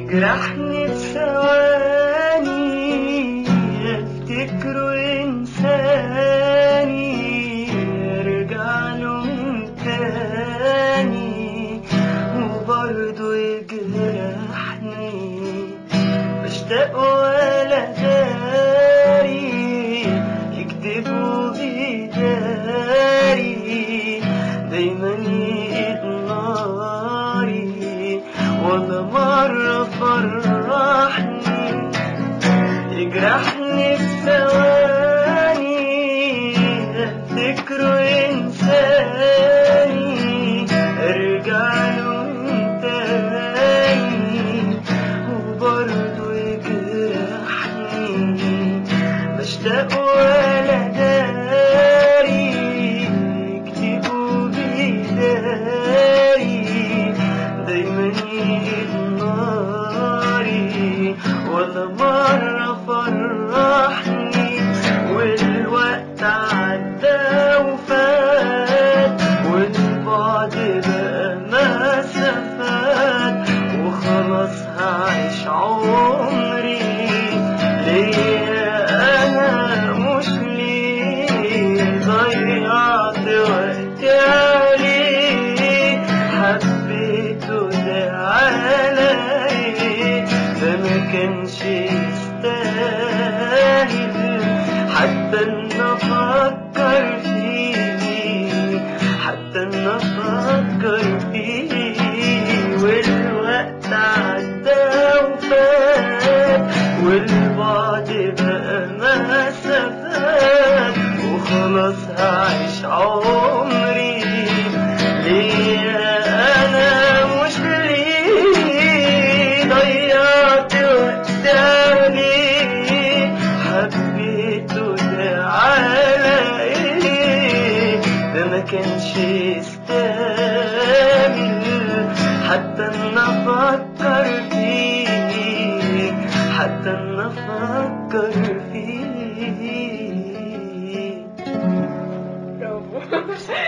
يجرحني في ثواني افتكره انساني ارجع له من تاني وبرضه يجرحني بشتاق ولا داري يكذب وبيداري دايما يقيد ناري ولا مرة فرحني يجرحني في ثواني افتكره انساني ارجع له من تاني وبرضه يجرحني بشتاق ولا داري يكتب بيداري دايما يجيب ناري ولا مرة فرحني والوقت عدى وفات والبعد بقى مسافات وخلاص هعيش عمري ليا انا مش ليه ضيعت وقتي عليه حبيته ده علي ده ما كانش يستاهل حتى ان افكر فيه حتى ان افكر فيه والوقت عدى وفات والبعد بقى مسافات وخلاص هعيش عمري ليا انا مش ليه ضيعت وقت عليه حبيته ده على ايه ده ما كانش يستاهل حتى ان افكر فيه حتى ان افكر فيه برافو